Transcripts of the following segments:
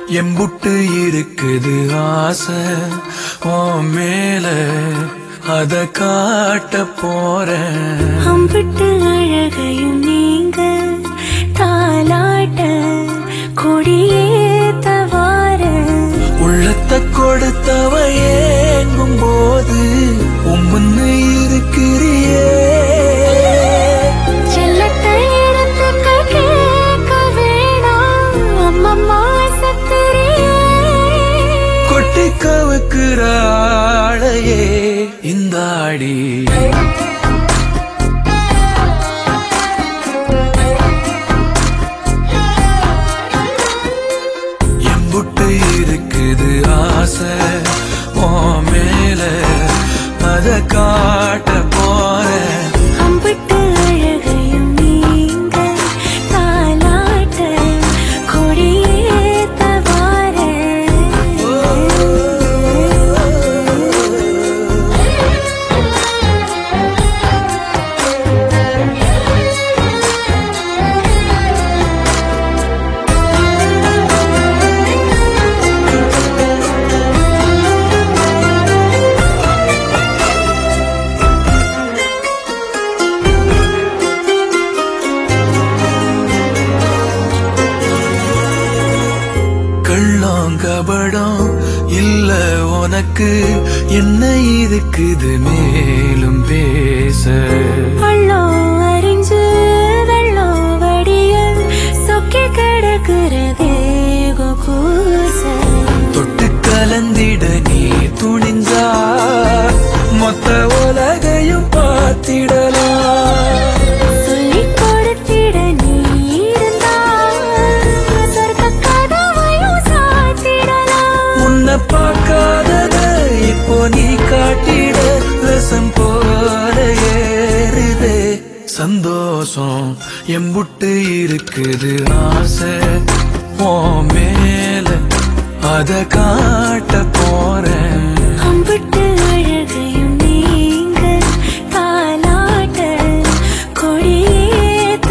எம்புட்டு இருக்குது ஆசை உன் மேல அத காட்ட போறேன் அம்பிட்டு அழகையும் நீங்க தாலாட்ட கொடியேத்த வார உள்ளத்தை கொடுத்தவ ஏங்கும் போது உம்முன்னு இருக்கிறியே செல்லத்தை இடத்துக்க கேட்க வேணாம் அம்மம்மா சத்துரியே கொட்டி கவுக்குற ஆளையே இந்த ஆடி எம்புட்டு இருக்குது ஆசை உன் மேல அத காட்ட போறேன் அம்பிட்டு அழகையும் நீங்க தாலாட்ட கொடியேத்த வார கள்ளம் கபடம் இல்ல உனக்கு என்ன இருக்குது மேலும் பேச பள்ளம் அறிஞ்சு வெள்ளம் வடிய சொக்கி கிடக்கிறதே கூச தொட்டு கலந்திட நீ துணிஞ்சா மொத்த உலகையும் பார்த்திடலாம் சொல்லிக் கொடுத்திட நீ இருந்தா சொர்க்க கதவையும் சாத்திடலாம் உன்னை பார்க்காதத இப்போ நீ காட்டிட ரசம் போல ஏறுதே சந்தோஷம் எம்புட்டு இருக்குது ஆசை உன் மேல அத காட்ட போறேன் அம்பிட்டு அழகையும் நீங்க தாலாட்ட கொடியேத்த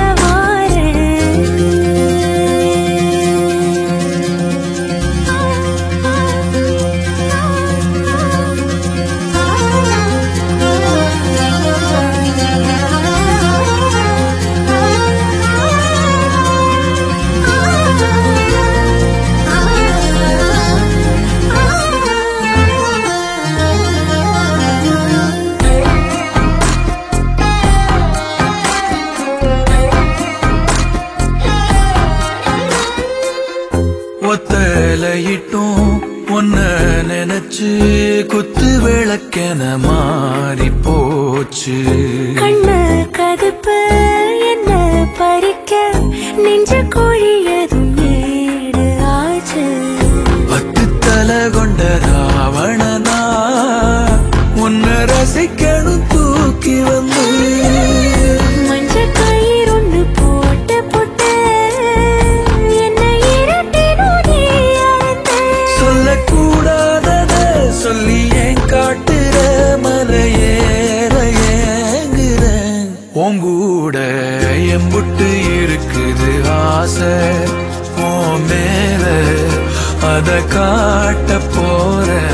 ஒத்தலையிட்டும் ஒன்ன நினைச்சு குத்து விளக்கென மாறி போச்சு கண்ண கதுப்பு என்ன பறிக்க நெஞ்ச கோழியதும் ஏடு ஆச்சு பத்து தலை கொண்ட ராவணனா உன்னை ரசிக்கணும் தூக்கி வந்து மஞ்ச கயிறொன்னு போட்டு போட்டு என்ன இரட்டிடும் நீ அழுத்த சொல்லக்கூடாதத சொல்லி ஏன் காட்டுற மலையேற ஏங்குற உங்கூட எம்புட்டு இருக்குது ஆசை உன் மேல அத காட்ட போறேன்